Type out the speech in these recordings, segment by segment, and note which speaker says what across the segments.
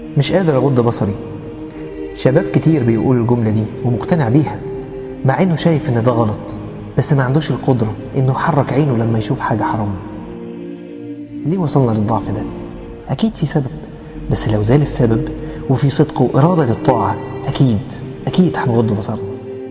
Speaker 1: مش قادر أغض بصري شباب كتير بيقول الجملة دي ومقتنع بيها مع إنه شايف إن ده غلط بس ما عندوش القدرة إنه يحرك عينه لما يشوف حاجة حرام ليه وصلنا للضعف ده؟ أكيد في سبب بس لو زال السبب وفي صدق وإرادة للطاعة أكيد أكيد هنغض بصرنا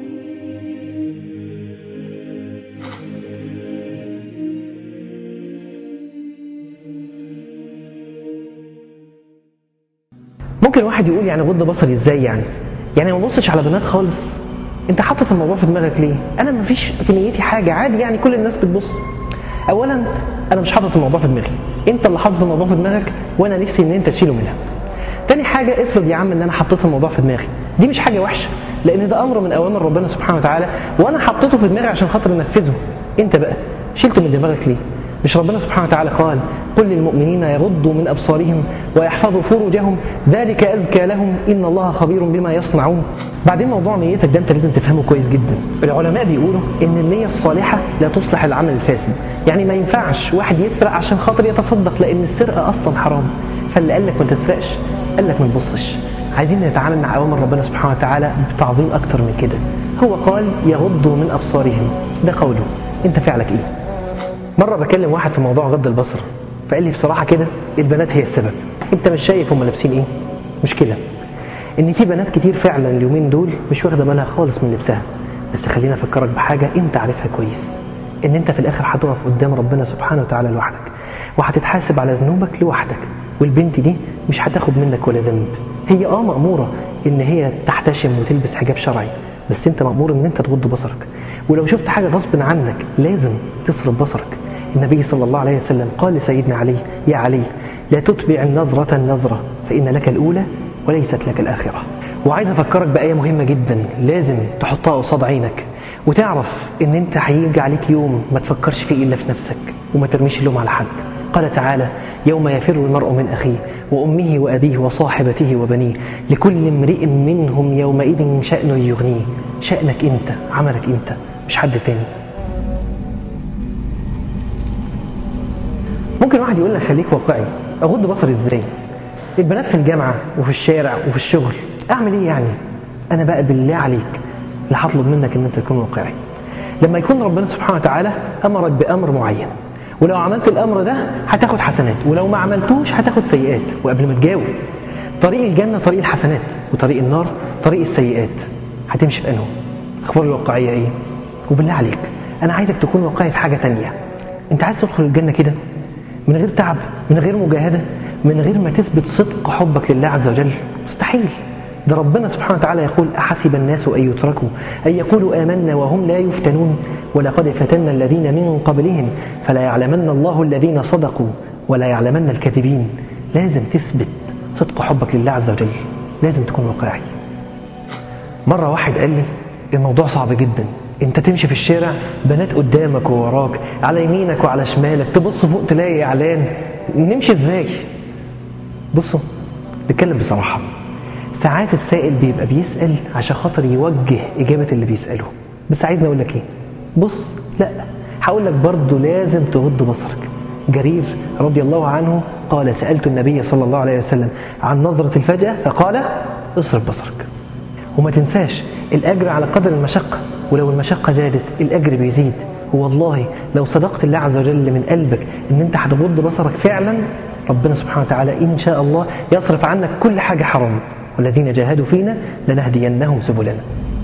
Speaker 1: ممكن واحد يقول يعني غض بصري ازاي يعني يعني ما ببصش على بنات خالص انت حاطط الموضوع في دماغك ليه انا ما فيش في نيتي حاجه عادي يعني كل الناس بتبص اولا انا مش حاطط الموضوع في دماغي انت اللي حاطط الموضوع في دماغك وانا نفسي ان انت تشيله منها تاني حاجه افرض يا عم ان انا حطيت الموضوع في دماغي دي مش حاجه وحشه لان ده امر من اوامر ربنا سبحانه وتعالى وانا حطيته في دماغي عشان خاطر انفذه انت بقى شلته من دماغك ليه مش ربنا سبحانه وتعالى قال قل للمؤمنين يغضوا من أبصارهم ويحفظوا فروجهم ذلك أزكى لهم إن الله خبير بما يصنعون بعدين موضوع نيتك ده أنت لازم تفهمه كويس جدا العلماء بيقولوا إن النية الصالحة لا تصلح العمل الفاسد يعني ما ينفعش واحد يسرق عشان خاطر يتصدق لأن السرقة أصلا حرام فاللي قال لك ما تسرقش قال لك ما تبصش عايزين نتعامل مع أوامر ربنا سبحانه وتعالى بتعظيم أكتر من كده هو قال يغضوا من أبصارهم ده قوله أنت فعلك إيه مرة بكلم واحد في موضوع غض البصر فقال لي بصراحة كده البنات هي السبب انت مش شايف هم لابسين ايه مشكلة ان في بنات كتير فعلا اليومين دول مش واخدة بالها خالص من لبسها بس خلينا افكرك بحاجة انت عارفها كويس ان انت في الاخر هتقف قدام ربنا سبحانه وتعالى لوحدك وهتتحاسب على ذنوبك لوحدك والبنت دي مش هتاخد منك ولا ذنب هي اه مأمورة ان هي تحتشم وتلبس حجاب شرعي بس انت مأمور ان انت تغض بصرك ولو شفت حاجة غصب عنك لازم تصرف بصرك النبي صلى الله عليه وسلم قال لسيدنا علي يا علي لا تتبع النظرة النظرة فإن لك الأولى وليست لك الآخرة وعايز أفكرك بآية مهمة جدا لازم تحطها قصاد عينك وتعرف إن أنت هيجي عليك يوم ما تفكرش فيه إلا في نفسك وما ترميش اللوم على حد قال تعالى يوم يفر المرء من أخيه وأمه وأبيه وصاحبته وبنيه لكل امرئ منهم يومئذ شأن يغنيه شأنك أنت عملك أنت مش حد تاني ممكن واحد يقول لك خليك واقعي اغض بصري ازاي البنات في الجامعه وفي الشارع وفي الشغل اعمل ايه يعني انا بقى بالله عليك اللي هطلب منك ان انت تكون واقعي لما يكون ربنا سبحانه وتعالى امرك بامر معين ولو عملت الامر ده هتاخد حسنات ولو ما عملتوش هتاخد سيئات وقبل ما تجاوب طريق الجنه طريق الحسنات وطريق النار طريق السيئات هتمشي في انه اخبار الواقعيه ايه وبالله عليك انا عايزك تكون واقعي في حاجه تانية انت عايز تدخل الجنه كده من غير تعب من غير مجاهدة من غير ما تثبت صدق حبك لله عز وجل مستحيل ده ربنا سبحانه وتعالى يقول أحسب الناس أن يتركوا أن يقولوا آمنا وهم لا يفتنون ولقد فتنا الذين من قبلهم فلا يعلمن الله الذين صدقوا ولا يعلمن الكاذبين لازم تثبت صدق حبك لله عز وجل لازم تكون واقعي مرة واحد قال لي الموضوع صعب جدا انت تمشي في الشارع بنات قدامك ووراك على يمينك وعلى شمالك تبص فوق تلاقي اعلان نمشي ازاي بصوا نتكلم بصراحه ساعات السائل بيبقى بيسال عشان خاطر يوجه اجابه اللي بيساله بس عايزني اقول لك ايه بص لا هقول لك برضه لازم تغض بصرك جرير رضي الله عنه قال سالت النبي صلى الله عليه وسلم عن نظره الفجاه فقال اصرف بصرك وما تنساش الأجر على قدر المشقة ولو المشقة زادت الأجر بيزيد والله لو صدقت الله عز وجل من قلبك ان انت هتغض بصرك فعلا ربنا سبحانه وتعالى ان شاء الله يصرف عنك كل حاجة حرام والذين جاهدوا فينا لنهدينهم سبلنا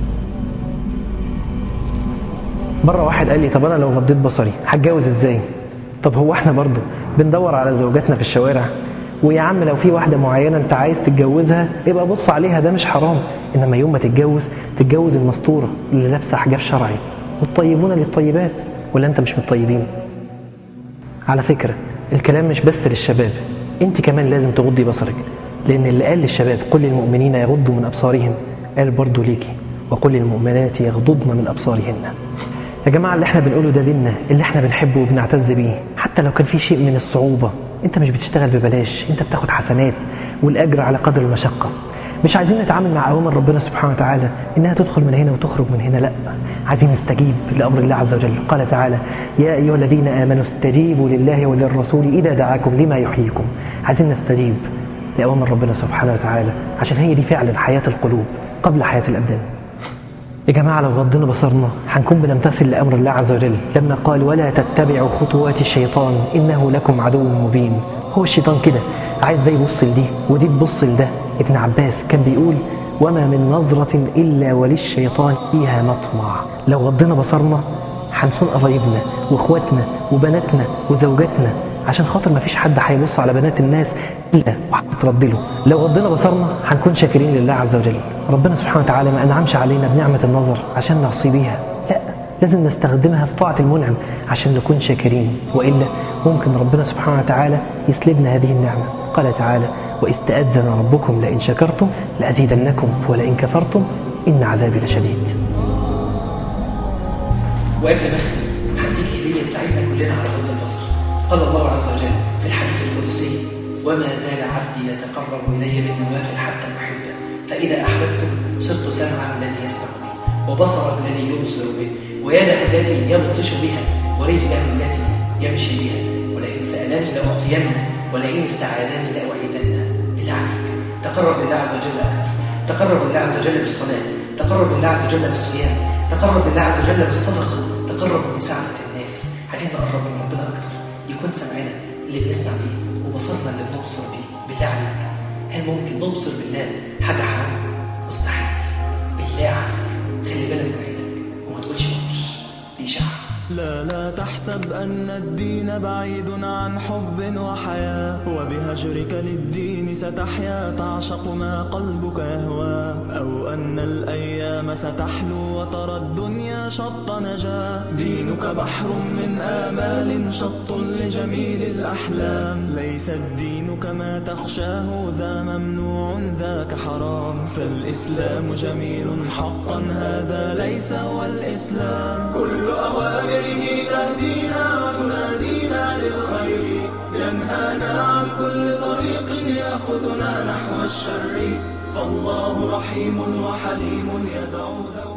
Speaker 1: مرة واحد قال لي طب انا لو غضيت بصري هتجوز ازاي طب هو احنا برضه بندور على زوجاتنا في الشوارع ويا عم لو في واحدة معينة انت عايز تتجوزها يبقى بص عليها ده مش حرام انما يوم ما تتجوز تتجوز المستورة اللي لابسة حجاب شرعي والطيبون للطيبات ولا انت مش من الطيبين على فكرة الكلام مش بس للشباب انت كمان لازم تغضي بصرك لان اللي قال للشباب قل للمؤمنين يغضوا من ابصارهم قال برضو ليكي وقل للمؤمنات يغضضن من ابصارهن يا جماعة اللي احنا بنقوله ده ديننا اللي احنا بنحبه وبنعتز بيه حتى لو كان في شيء من الصعوبة انت مش بتشتغل ببلاش انت بتاخد حسنات والاجر على قدر المشقة مش عايزين نتعامل مع اوامر ربنا سبحانه وتعالى انها تدخل من هنا وتخرج من هنا لا عايزين نستجيب لامر الله عز وجل قال تعالى يا ايها الذين امنوا استجيبوا لله وللرسول اذا دعاكم لما يحييكم عايزين نستجيب لأوامر ربنا سبحانه وتعالى عشان هي دي فعلا حياة القلوب قبل حياة الأبدان يا جماعة لو غضنا بصرنا هنكون بنمتثل لأمر الله عز وجل لما قال ولا تتبعوا خطوات الشيطان إنه لكم عدو مبين هو الشيطان كده عايز ده يبص لدي ودي تبص لده ابن عباس كان بيقول وما من نظرة إلا وللشيطان فيها مطمع لو غضنا بصرنا هنصون قرايبنا واخواتنا وبناتنا وزوجاتنا عشان خاطر ما فيش حد هيبص على بنات الناس الا وهتترد له لو غضنا بصرنا هنكون شاكرين لله عز وجل ربنا سبحانه وتعالى ما انعمش علينا بنعمه النظر عشان نعصي بيها لا لازم نستخدمها في طاعه المنعم عشان نكون شاكرين والا ممكن ربنا سبحانه وتعالى يسلبنا هذه النعمه قال تعالى واذ تاذن ربكم لئن شكرتم لازيدنكم ولئن كفرتم ان عذابي لشديد
Speaker 2: وقبل بس هديك هديه تساعدنا كلنا على غض البصر قال الله عز وجل في الحديث القدسي وما زال عبدي يتقرب الي بالنوافل حتى احبه فاذا احببته صرت سمعا الذي يسمع به وبصرا الذي يبصر به ويده التي يبطش بها ورجله التي يمشي بها ولئن سالني لاعطينه ولئن استعاذني لاعيذنه بالله عليك تقرب لله عز وجل اكثر تقرب لله عز وجل بالصلاه تقرب لله عز وجل بالصيام تقرب لله عز وجل بالصدقه تقرب بمساعده الناس عايزين نقرب من ربنا اكثر يكون سمعنا اللي بنسمع بيه وبصرنا اللي بنبصر بيه بالله عليك هل ممكن نبصر بالله حاجه حرام مستحيل بالله عليك خلي بالك من عينك وما تقولش مقرش دي اشاعه
Speaker 3: لا لا تحسب أن الدين بعيد عن حب وحياة وبهجرك للدين ستحيا تعشق ما قلبك يهوى أو أن الأيام ستحلو وترى الدنيا شط نجاة دينك بحر من آمال شط لجميل الأحلام ليس الدين كما تخشاه ذا ممنوع ذاك حرام فالإسلام جميل حقا هذا ليس هو الإسلام كل أوامره تهدينا وتنادينا للخير ينهانا عن كل طريق يأخذنا نحو الشر فالله رحيم وحليم يدعو ذوي